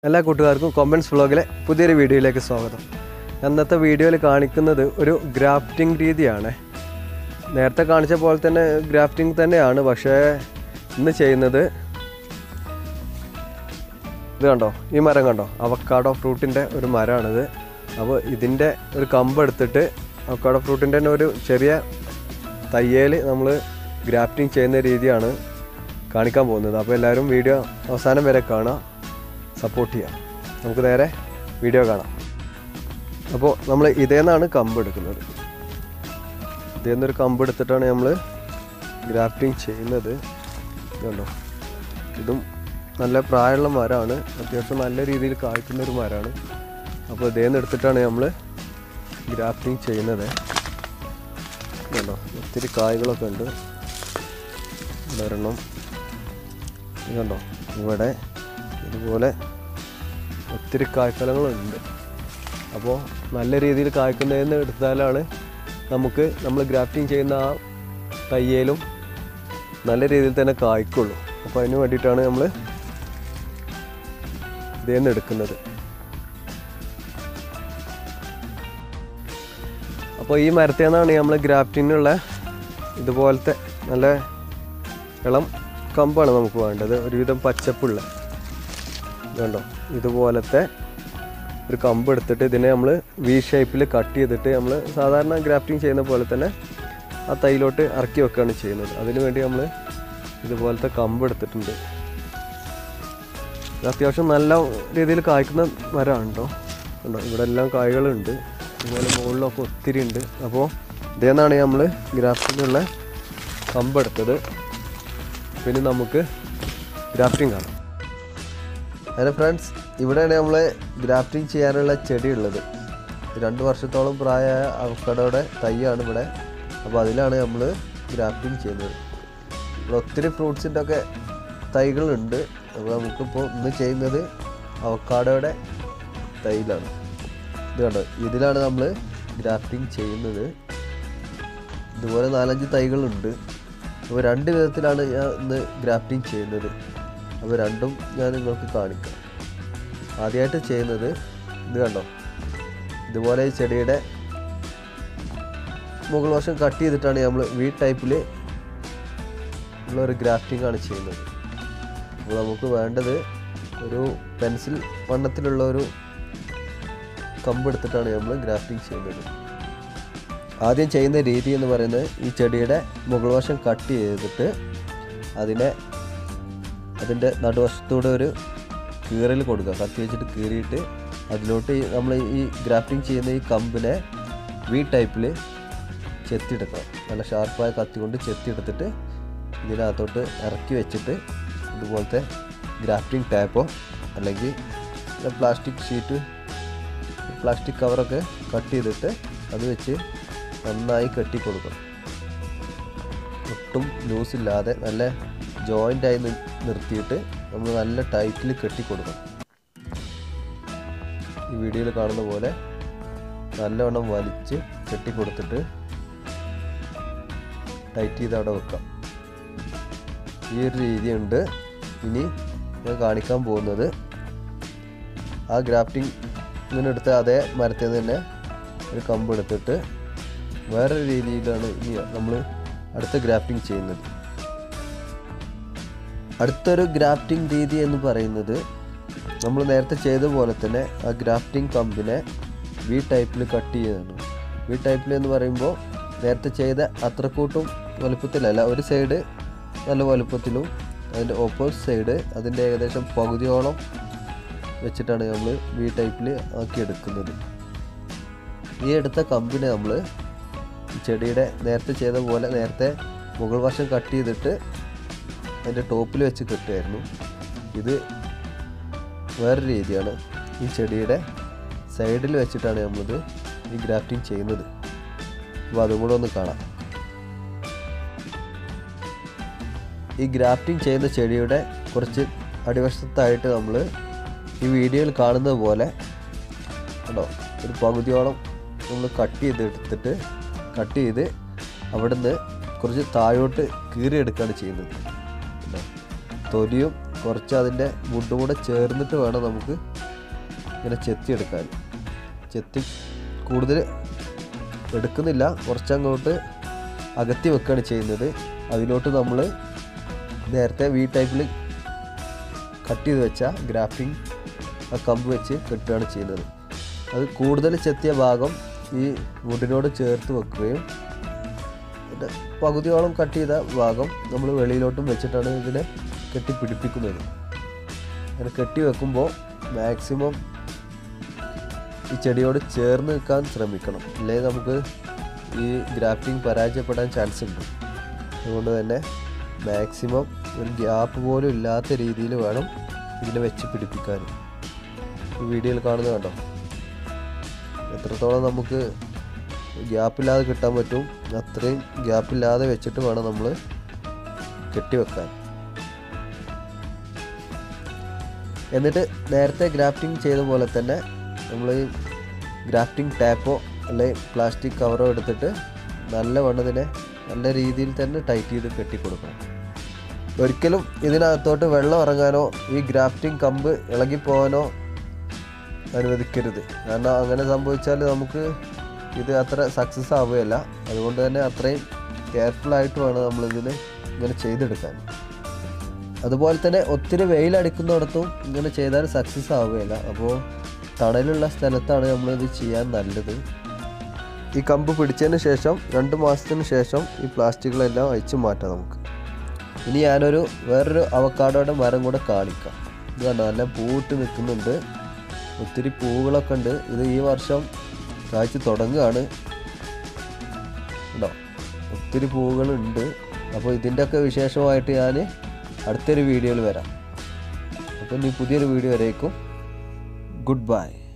എല്ലാ കൂട്ടുകാർക്കും കൊമ്പൻസ് വ്ളോഗിലെ പുതിയൊരു വീഡിയോയിലേക്ക് സ്വാഗതം അന്നത്തെ വീഡിയോയിൽ കാണിക്കുന്നത് ഒരു ഗ്രാഫ്റ്റിംഗ് രീതിയാണ് നേരത്തെ കാണിച്ച പോലെ തന്നെ ഗ്രാഫ്റ്റിംഗ് തന്നെയാണ് പക്ഷേ ഇന്ന് ചെയ്യുന്നത് ഇത് കണ്ടോ ഈ മരം കണ്ടോ അവക്കാഡോ ഫ്രൂട്ടിൻ്റെ ഒരു മരമാണിത് അപ്പോൾ ഇതിൻ്റെ ഒരു കമ്പ് എടുത്തിട്ട് അവക്കാഡോ ഫ്രൂട്ടിൻ്റെ തന്നെ ഒരു ചെറിയ തയ്യൽ നമ്മൾ ഗ്രാഫ്റ്റിംഗ് ചെയ്യുന്ന രീതിയാണ് കാണിക്കാൻ പോകുന്നത് അപ്പോൾ എല്ലാവരും വീഡിയോ അവസാനം വരെ കാണാം സപ്പോർട്ട് ചെയ്യാം നമുക്ക് നേരെ വീഡിയോ കാണാം അപ്പോൾ നമ്മൾ ഇതേന്നാണ് കമ്പ് എടുക്കുന്നത് ഇതിൽ നിന്നൊരു കമ്പ് എടുത്തിട്ടാണ് നമ്മൾ ഗ്രാഫ്റ്റിംഗ് ചെയ്യുന്നത് കണ്ടോ ഇതും നല്ല പ്രായമുള്ള മരമാണ് അത്യാവശ്യം നല്ല രീതിയിൽ കായ്ക്കുന്ന ഒരു മരമാണ് അപ്പോൾ ഇതേ നിന്ന് എടുത്തിട്ടാണ് നമ്മൾ ഗ്രാഫ്റ്റിംഗ് ചെയ്യുന്നത് കണ്ടോ ഒത്തിരി കായ്കളൊക്കെ ഉണ്ട് ഇവിടെ ഒരെണ്ണം ഇത് കണ്ടോ ഇവിടെ ഇതുപോലെ ഒത്തിരി കായ്ഫലങ്ങളുണ്ട് അപ്പോൾ നല്ല രീതിയിൽ കായ്ക്കുന്നതിന് എടുത്താലാണ് നമുക്ക് നമ്മൾ ഗ്രാഫ്റ്റിംഗ് ചെയ്യുന്ന ആ തയ്യലും നല്ല രീതിയിൽ തന്നെ കായ്ക്കുള്ളൂ അപ്പോൾ അതിന് വേണ്ടിയിട്ടാണ് നമ്മൾ ഇതിൽ നിന്ന് എടുക്കുന്നത് അപ്പോൾ ഈ മരത്തിൽ നിന്നാണ് നമ്മൾ ഗ്രാഫ്റ്റിനുള്ള ഇതുപോലത്തെ നല്ല ഇളം കമ്പാണ് നമുക്ക് വേണ്ടത് ഒരുവിധം പച്ചപ്പുള്ള കണ്ടോ ഇതുപോലത്തെ ഒരു കമ്പ് എടുത്തിട്ട് ഇതിനെ നമ്മൾ വി ഷേപ്പിൽ കട്ട് ചെയ്തിട്ട് നമ്മൾ സാധാരണ ഗ്രാഫ്റ്റിംഗ് ചെയ്യുന്ന പോലെ തന്നെ ആ തൈയിലോട്ട് ഇറക്കി വെക്കുകയാണ് ചെയ്യുന്നത് അതിനു വേണ്ടി നമ്മൾ ഇതുപോലത്തെ കമ്പ് എടുത്തിട്ടുണ്ട് ഇത് അത്യാവശ്യം നല്ല രീതിയിൽ കായ്ക്കുന്ന മരമാണ് കേട്ടോ കണ്ടോ ഇവിടെ എല്ലാം കായ്കളുണ്ട് അതുപോലെ മുകളിലൊക്കെ ഒത്തിരി ഉണ്ട് അപ്പോൾ ഇതേ നിന്നാണ് നമ്മൾ ഗ്രാഫ്റ്റിനുള്ള കമ്പ് എടുത്തത് പിന്നെ നമുക്ക് ഗ്രാഫ്റ്റിംഗ് കാണാം ഹലോ ഫ്രണ്ട്സ് ഇവിടെയാണ് നമ്മൾ ഗ്രാഫ്റ്റിംഗ് ചെയ്യാനുള്ള ചെടി ഉള്ളത് രണ്ട് വർഷത്തോളം പ്രായമായ അവക്കടയുടെ തൈയാണ് ഇവിടെ അപ്പോൾ അതിലാണ് നമ്മൾ ഗ്രാഫ്റ്റിംഗ് ചെയ്യുന്നത് ഇവിടെ ഒത്തിരി ഫ്രൂട്ട്സിൻ്റെ ഒക്കെ തൈകളുണ്ട് അപ്പോൾ നമുക്കിപ്പോൾ ഇന്ന് ചെയ്യുന്നത് അവക്കാടോയുടെ തൈയിലാണ് ഇത് കണ്ടോ ഇതിലാണ് നമ്മൾ ഗ്രാഫ്റ്റിംഗ് ചെയ്യുന്നത് ഇതുപോലെ നാലഞ്ച് തൈകളുണ്ട് അപ്പോൾ രണ്ട് വിധത്തിലാണ് ഞാൻ ഇന്ന് ഗ്രാഫ്റ്റിംഗ് ചെയ്യുന്നത് അപ്പോൾ രണ്ടും ഞാൻ നിങ്ങൾക്ക് കാണിക്കാം ആദ്യമായിട്ട് ചെയ്യുന്നത് ഇത് കണ്ടോ ഇതുപോലെ ഈ ചെടിയുടെ മുകൾ വശം കട്ട് ചെയ്തിട്ടാണ് നമ്മൾ വി ടൈപ്പിൽ ഉള്ള ഒരു ഗ്രാഫ്റ്റിംഗ് ആണ് ചെയ്യുന്നത് അപ്പോൾ നമുക്ക് വേണ്ടത് ഒരു പെൻസിൽ വണ്ണത്തിലുള്ള ഒരു കമ്പ് എടുത്തിട്ടാണ് നമ്മൾ ഗ്രാഫ്റ്റിംഗ് ചെയ്യുന്നത് ആദ്യം ചെയ്യുന്ന രീതി എന്ന് പറയുന്നത് ഈ ചെടിയുടെ മുകൾ വശം കട്ട് ചെയ്തിട്ട് അതിനെ അതിൻ്റെ നടുവശത്തൂടെ ഒരു കീറൽ കൊടുക്കുക കത്തി വെച്ചിട്ട് കീറിയിട്ട് അതിലോട്ട് നമ്മൾ ഈ ഗ്രാഫ്റ്റിംഗ് ചെയ്യുന്ന ഈ കമ്പിനെ വി ടൈപ്പിൽ ചെത്തിയെടുക്കണം നല്ല ഷാർപ്പായ കത്തി കൊണ്ട് ചെത്തിയെടുത്തിട്ട് ഇതിനകത്തോട്ട് ഇറക്കി വെച്ചിട്ട് ഇതുപോലത്തെ ഗ്രാഫ്റ്റിംഗ് ടാപ്പോ അല്ലെങ്കിൽ പ്ലാസ്റ്റിക് ഷീറ്റ് പ്ലാസ്റ്റിക് കവറൊക്കെ കട്ട് ചെയ്തിട്ട് അത് വെച്ച് നന്നായി കെട്ടി കൊടുക്കണം ഒട്ടും ലൂസില്ലാതെ നല്ല ജോയിൻ്റായി നിർത്തിയിട്ട് നമ്മൾ നല്ല ടൈറ്റിൽ കെട്ടി കൊടുക്കണം ഈ വീഡിയോയിൽ കാണുന്ന പോലെ നല്ലവണ്ണം വലിച്ച് കെട്ടി കൊടുത്തിട്ട് ടൈറ്റ് ചെയ്ത് അവിടെ വെക്കാം ഈ ഒരു രീതിയുണ്ട് ഇനി ഞാൻ കാണിക്കാൻ പോകുന്നത് ആ ഗ്രാഫ്റ്റിംഗ് ഇങ്ങനെ എടുത്ത അതേ മരത്തിൽ നിന്ന് തന്നെ ഒരു കമ്പ് എടുത്തിട്ട് വേറൊരു രീതിയിലാണ് ഇനി നമ്മൾ അടുത്ത ഗ്രാഫ്റ്റിംഗ് ചെയ്യുന്നത് അടുത്തൊരു ഗ്രാഫ്റ്റിംഗ് രീതി എന്ന് പറയുന്നത് നമ്മൾ നേരത്തെ ചെയ്ത പോലെ തന്നെ ആ ഗ്രാഫ്റ്റിംഗ് കമ്പിനെ വി ടൈപ്പിൽ കട്ട് ചെയ്യുന്നതാണ് വി ടൈപ്പിൽ എന്ന് പറയുമ്പോൾ നേരത്തെ ചെയ്ത അത്രക്കൂട്ടും വലുപ്പത്തിലല്ല ഒരു സൈഡ് നല്ല വലുപ്പത്തിലും അതിൻ്റെ ഓപ്പോസിറ്റ് സൈഡ് അതിൻ്റെ ഏകദേശം പകുതിയോളം വെച്ചിട്ടാണ് നമ്മൾ വി ടൈപ്പിൽ ആക്കി എടുക്കുന്നത് ഈ എടുത്ത കമ്പിനെ നമ്മൾ ചെടിയുടെ നേരത്തെ ചെയ്ത പോലെ നേരത്തെ മുകൾ വശം കട്ട് ചെയ്തിട്ട് അതിൻ്റെ ടോപ്പിൽ വെച്ച് കെട്ടുമായിരുന്നു ഇത് വേറെ രീതിയാണ് ഈ ചെടിയുടെ സൈഡിൽ വെച്ചിട്ടാണ് നമ്മളിത് ഈ ഗ്രാഫ്റ്റിംഗ് ചെയ്യുന്നത് അപ്പോൾ അതും കൂടെ ഒന്ന് കാണാം ഈ ഗ്രാഫ്റ്റിംഗ് ചെയ്യുന്ന ചെടിയുടെ കുറച്ച് അടിവശത്തായിട്ട് നമ്മൾ ഈ വീഡിയോയിൽ കാണുന്നത് പോലെ കണ്ടോ ഒരു പകുതിയോളം നമ്മൾ കട്ട് ചെയ്ത് എടുത്തിട്ട് കട്ട് ചെയ്ത് അവിടുന്ന് കുറച്ച് താഴോട്ട് കീറിയെടുക്കുകയാണ് ചെയ്യുന്നത് കണ്ടോ തൊലിയും കുറച്ച് അതിൻ്റെ മുണ്ടും കൂടെ ചേർന്നിട്ട് വേണം നമുക്ക് ഇങ്ങനെ ചെത്തിയെടുക്കാൻ ചെത്തി കൂടുതൽ എടുക്കുന്നില്ല കുറച്ചങ്ങോട്ട് അകത്തി വെക്കുകയാണ് ചെയ്യുന്നത് അതിലോട്ട് നമ്മൾ നേരത്തെ വി ടൈപ്പിൽ കട്ട് ചെയ്ത് വെച്ച ഗ്രാഫിംഗ് ആ കമ്പ് വെച്ച് കെട്ടുകയാണ് ചെയ്യുന്നത് അത് കൂടുതൽ ചെത്തിയ ഭാഗം ഈ വുഡിനോട് ചേർത്ത് വെക്കുകയും പിന്നെ പകുതിയോളം കട്ട് ചെയ്ത ഭാഗം നമ്മൾ വെളിയിലോട്ടും വെച്ചിട്ടാണ് ഇതിനെ കെട്ടിപ്പിടിപ്പിക്കുന്നത് അങ്ങനെ കെട്ടി വെക്കുമ്പോൾ മാക്സിമം ഈ ചെടിയോട് ചേർന്ന് നിൽക്കാൻ ശ്രമിക്കണം ഇല്ലെങ്കിൽ നമുക്ക് ഈ ഗ്രാഫ്റ്റിംഗ് പരാജയപ്പെടാൻ ചാൻസ് ഉണ്ട് അതുകൊണ്ട് തന്നെ മാക്സിമം ഒരു ഗ്യാപ്പ് പോലും ഇല്ലാത്ത രീതിയിൽ വേണം ഇതിനെ വെച്ച് പിടിപ്പിക്കാൻ ഈ വീഡിയോയിൽ കാണുന്നത് കണ്ടോ എത്രത്തോളം നമുക്ക് ഗ്യാപ്പില്ലാതെ കിട്ടാൻ പറ്റും അത്രയും ഗ്യാപ്പില്ലാതെ വെച്ചിട്ട് വേണം നമ്മൾ കെട്ടിവെക്കാൻ എന്നിട്ട് നേരത്തെ ഗ്രാഫ്റ്റിംഗ് ചെയ്ത പോലെ തന്നെ നമ്മൾ ഈ ഗ്രാഫ്റ്റിംഗ് ടാപ്പോ അല്ലെങ്കിൽ പ്ലാസ്റ്റിക് കവറോ എടുത്തിട്ട് നല്ല വണ്ണതിനെ നല്ല രീതിയിൽ തന്നെ ടൈറ്റ് ചെയ്ത് കെട്ടിക്കൊടുക്കണം ഒരിക്കലും ഇതിനകത്തോട്ട് വെള്ളം ഇറങ്ങാനോ ഈ ഗ്രാഫ്റ്റിംഗ് കമ്പ് ഇളകിപ്പോകാനോ അനുവദിക്കരുത് കാരണം അങ്ങനെ സംഭവിച്ചാൽ നമുക്ക് ഇത് അത്ര സക്സസ് ആവുകയല്ല അതുകൊണ്ട് തന്നെ അത്രയും കെയർഫുള്ളായിട്ട് വേണം നമ്മളിതിന് ഇങ്ങനെ ചെയ്തെടുക്കാൻ അതുപോലെ തന്നെ ഒത്തിരി വെയിലടിക്കുന്നിടത്തും ഇങ്ങനെ ചെയ്താൽ സക്സസ് ആവുകയില്ല അപ്പോൾ തണലുള്ള സ്ഥലത്താണ് നമ്മളിത് ചെയ്യാൻ നല്ലത് ഈ കമ്പ് പിടിച്ചതിന് ശേഷം രണ്ട് മാസത്തിന് ശേഷം ഈ പ്ലാസ്റ്റിക്കുകളെല്ലാം അയച്ചു മാറ്റാം നമുക്ക് ഇനി ഞാനൊരു വേറൊരു അവക്കാടോയുടെ മരം കൂടെ കാണിക്കാം ഇത് കണ്ടോ നല്ല പൂവിട്ട് നിൽക്കുന്നുണ്ട് ഒത്തിരി പൂവുകളൊക്കെ ഉണ്ട് ഇത് ഈ വർഷം കാഴ്ച തുടങ്ങുകയാണ് ഉണ്ടോ ഒത്തിരി പൂവുകളുണ്ട് അപ്പോൾ ഇതിൻ്റെയൊക്കെ വിശേഷമായിട്ട് ഞാൻ അടുത്തൊരു വീഡിയോയിൽ വരാം അപ്പോൾ ഇനി പുതിയൊരു വീഡിയോ വരേക്കും ഗുഡ് ബൈ